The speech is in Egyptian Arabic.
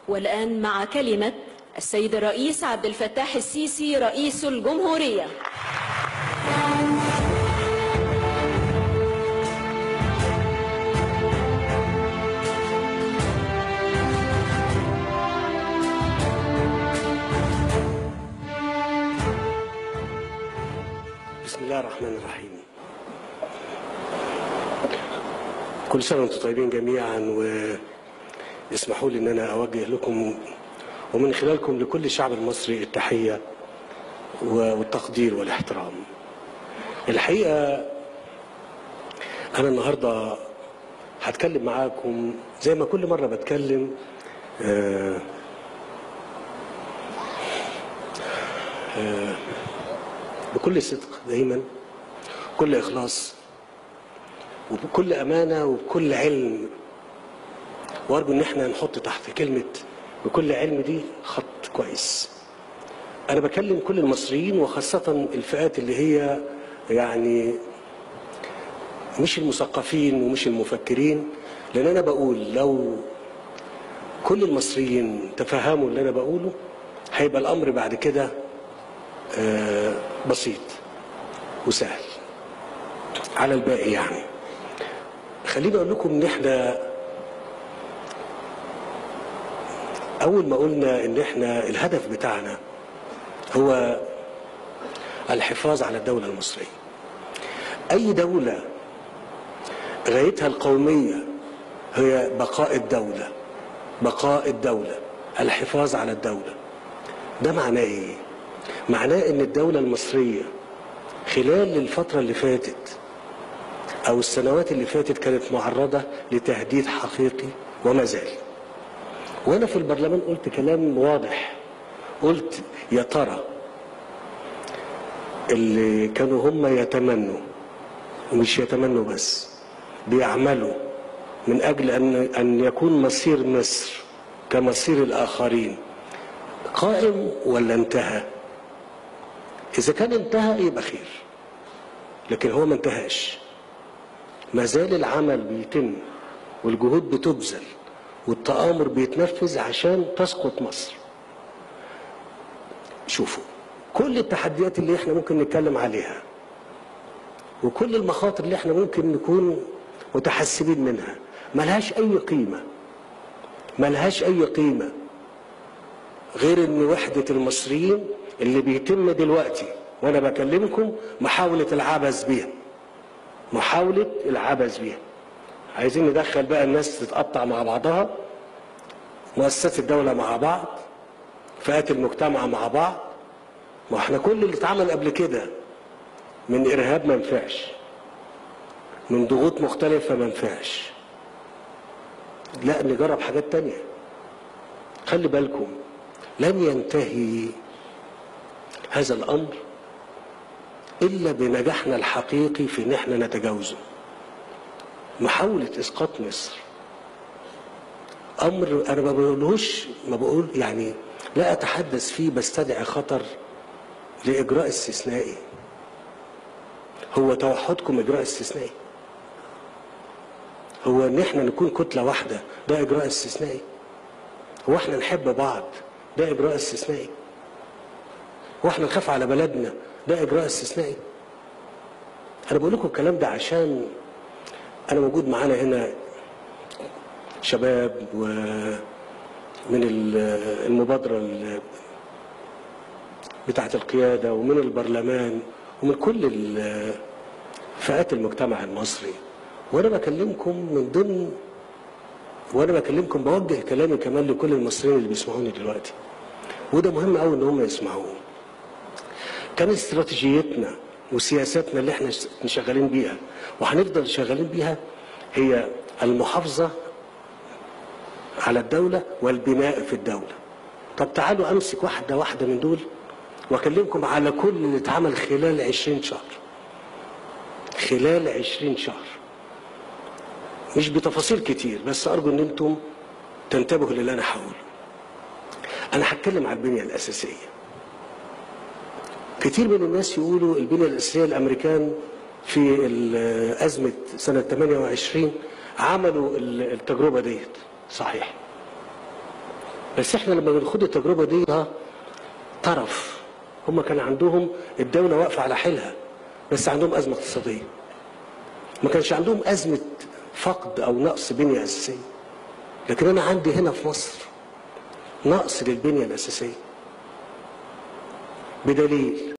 والآن مع كلمة السيد الرئيس عبد الفتاح السيسي رئيس الجمهورية بسم الله الرحمن الرحيم كل سنة وانتم طيبين جميعا واسمحوا لي ان انا اوجه لكم ومن خلالكم لكل الشعب المصري التحية والتقدير والاحترام الحقيقة انا النهاردة هتكلم معاكم زي ما كل مرة بتكلم آه آه بكل صدق دايما كل اخلاص وبكل امانه وبكل علم وارجو ان احنا نحط تحت كلمه بكل علم دي خط كويس انا بكلم كل المصريين وخاصه الفئات اللي هي يعني مش المثقفين ومش المفكرين لان انا بقول لو كل المصريين تفهموا اللي انا بقوله هيبقى الامر بعد كده آه بسيط وسهل على الباقي يعني خليني اقول لكم ان احنا اول ما قلنا ان احنا الهدف بتاعنا هو الحفاظ على الدولة المصرية اي دولة غايتها القومية هي بقاء الدولة بقاء الدولة الحفاظ على الدولة ده معناه ايه معناه ان الدولة المصرية خلال الفترة اللي فاتت او السنوات اللي فاتت كانت معرضة لتهديد حقيقي وما زال وانا في البرلمان قلت كلام واضح قلت يا ترى اللي كانوا هم يتمنوا ومش يتمنوا بس بيعملوا من اجل ان ان يكون مصير مصر كمصير الاخرين قائم ولا انتهى إذا كان انتهى يبقى خير لكن هو ما انتهاش ما زال العمل بيتم والجهود بتبذل والتآمر بيتنفذ عشان تسقط مصر شوفوا كل التحديات اللي احنا ممكن نتكلم عليها وكل المخاطر اللي احنا ممكن نكون متحسبين منها ملهاش اي قيمة ملهاش اي قيمة غير ان وحدة المصريين اللي بيتم دلوقتي وانا بكلمكم محاولة العبث بيها محاولة العبث بيها عايزين ندخل بقى الناس تتقطع مع بعضها مؤسسات الدولة مع بعض فئات المجتمع مع بعض ما احنا كل اللي اتعمل قبل كده من ارهاب ما نفعش من ضغوط مختلفة ما نفعش لا نجرب حاجات تانية خلي بالكم لن ينتهي هذا الامر الا بنجاحنا الحقيقي في ان احنا نتجاوزه محاوله اسقاط مصر امر انا ما بقولهوش ما بقول يعني لا اتحدث فيه بستدعي خطر لاجراء استثنائي هو توحدكم اجراء استثنائي هو ان احنا نكون كتله واحده ده اجراء استثنائي هو احنا نحب بعض ده اجراء استثنائي واحنا نخاف على بلدنا ده اجراء استثنائي انا بقول لكم الكلام ده عشان انا موجود معانا هنا شباب ومن المبادرة بتاعة القيادة ومن البرلمان ومن كل فئات المجتمع المصري وانا بكلمكم من ضمن وانا بكلمكم بوجه كلامي كمان لكل المصريين اللي بيسمعوني دلوقتي وده مهم قوي ان هم يسمعوه كان استراتيجيتنا وسياساتنا اللي احنا شغالين بيها وهنفضل شغالين بيها هي المحافظة على الدولة والبناء في الدولة طب تعالوا امسك واحدة واحدة من دول واكلمكم على كل اللي اتعمل خلال عشرين شهر خلال عشرين شهر مش بتفاصيل كتير بس ارجو ان انتم تنتبهوا للي انا هقوله انا هتكلم على البنية الاساسية كتير من الناس يقولوا البنية الاساسية الامريكان في أزمة سنة 28 عملوا التجربة ديت صحيح بس احنا لما بنخوض التجربه دي ده طرف هم كان عندهم الدوله واقفه على حيلها بس عندهم ازمه اقتصاديه ما كانش عندهم ازمه فقد او نقص بنيه اساسيه لكن انا عندي هنا في مصر نقص للبنيه الاساسيه بدليل